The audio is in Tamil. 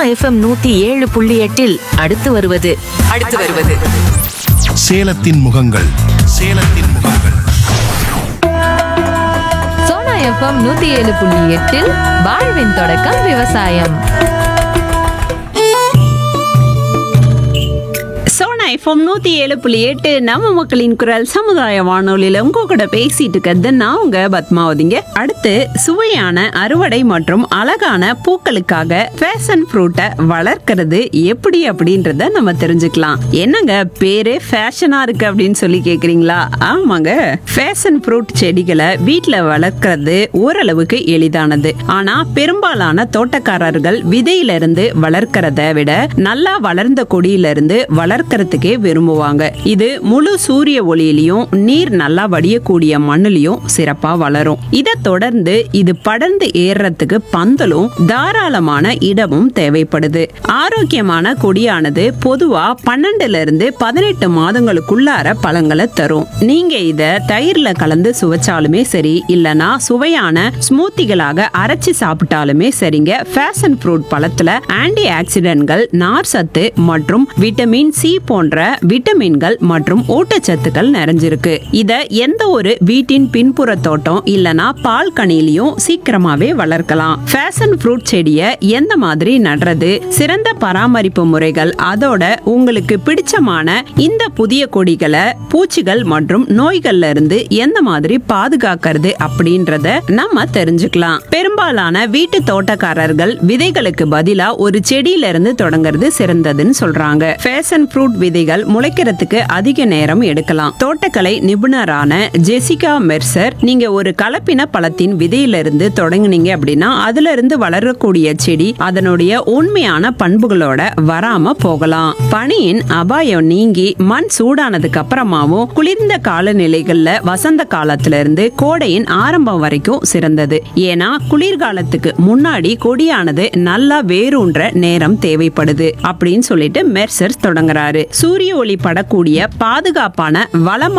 எஃப்எம் நூத்தி ஏழு புள்ளி எட்டில் அடுத்து வருவது அடுத்து வருவது சேலத்தின் முகங்கள் சேலத்தின் முகங்கள் சோனா எஃப்எம் நூத்தி ஏழு புள்ளி எட்டில் வாழ்வின் தொடக்கம் விவசாயம் சோனா எஃப்எம் நூத்தி ஏழு புள்ளி எட்டு நம்ம மக்களின் குரல் சமுதாய வானொலியில உங்க கூட பேசிட்டு இருக்கிறது நான் உங்க பத்மாவதிங்க அடுத்து சுவையான அறுவடை மற்றும் அழகான பூக்களுக்காக ஃபேஷன் ஃப்ரூட்டை வளர்க்கறது எப்படி அப்படின்றத நம்ம தெரிஞ்சுக்கலாம் என்னங்க பேரே ஃபேஷனா இருக்கு அப்படின்னு சொல்லி கேக்குறீங்களா ஆமாங்க ஃபேஷன் ஃப்ரூட் செடிகளை வீட்ல வளர்க்கறது ஓரளவுக்கு எளிதானது ஆனா பெரும்பாலான தோட்டக்காரர்கள் விதையிலிருந்து வளர்க்கறத விட நல்லா வளர்ந்த கொடியிலிருந்து வளர்க்கறதுக்கே விரும்புவாங்க இது முழு சூரிய ஒளியிலையும் நீர் நல்லா வடியக்கூடிய மண்ணுலயும் சிறப்பா வளரும் இதை தொடர்ந்து இது படர்ந்து ஏறுறதுக்கு பந்தலும் தாராளமான இடமும் தேவைப்படுது ஆரோக்கியமான கொடியானது பொதுவா பன்னெண்டுல இருந்து பதினெட்டு மாதங்களுக்குள்ளார பழங்களை தரும் நீங்க இத தயிர்ல கலந்து சுவைச்சாலுமே சரி இல்லனா சுவையான ஸ்மூத்திகளாக அரைச்சு சாப்பிட்டாலுமே சரிங்க ஃபேஷன் ஃப்ரூட் பழத்துல ஆன்டி ஆக்சிடென்ட்கள் நார் சத்து மற்றும் விட்டமின் சி போன்ற விட்டமின்கள் மற்றும் ஊட்டச்சத்துக்கள் நிறைஞ்சிருக்கு இத எந்த ஒரு வீட்டின் பின்புற தோட்டம் இல்லனா பால் கனிலையும் சீக்கிரமாவே வளர்க்கலாம் ஃபேஷன் ஃப்ரூட் செடியை எந்த மாதிரி நடுறது சிறந்த பராமரிப்பு முறைகள் அதோட உங்களுக்கு பிடிச்சமான இந்த புதிய கொடிகளை பூச்சிகள் மற்றும் நோய்கள்ல இருந்து எந்த மாதிரி பாதுகாக்கிறது அப்படின்றத நம்ம தெரிஞ்சுக்கலாம் பெரும்பாலான வீட்டு தோட்டக்காரர்கள் விதைகளுக்கு பதிலா ஒரு செடியில இருந்து தொடங்குறது சிறந்ததுன்னு சொல்றாங்க ஃபேஷன் ஃப்ரூட் விதைகள் முளைக்கிறதுக்கு அதிக நேரம் எடுக்கலாம் தோட்டக்கலை நிபுணரான ஜெசிகா மெர்சர் நீங்க ஒரு கலப்பின பழத்தின் விதையிலிருந்து தொடங்குனீங்க அப்படின்னா அதுல இருந்து வளரக்கூடிய செடி அதனுடைய உண்மையான பண்புகளோட வராம போகலாம் பனியின் அபாயம் நீங்கி மண் சூடானதுக்கு அப்புறமாவும் குளிர்ந்த காலநிலைகள்ல வசந்த காலத்துல இருந்து கோடையின் ஆரம்பம் வரைக்கும் சிறந்தது ஏன்னா குளிர்காலத்துக்கு முன்னாடி கொடியானது நல்லா வேரூன்ற நேரம் தேவைப்படுது அப்படின்னு சொல்லிட்டு மெர்சர் தொடங்குறாரு சூரிய ஒளி படக்கூடிய பாதுகாப்பான வளமான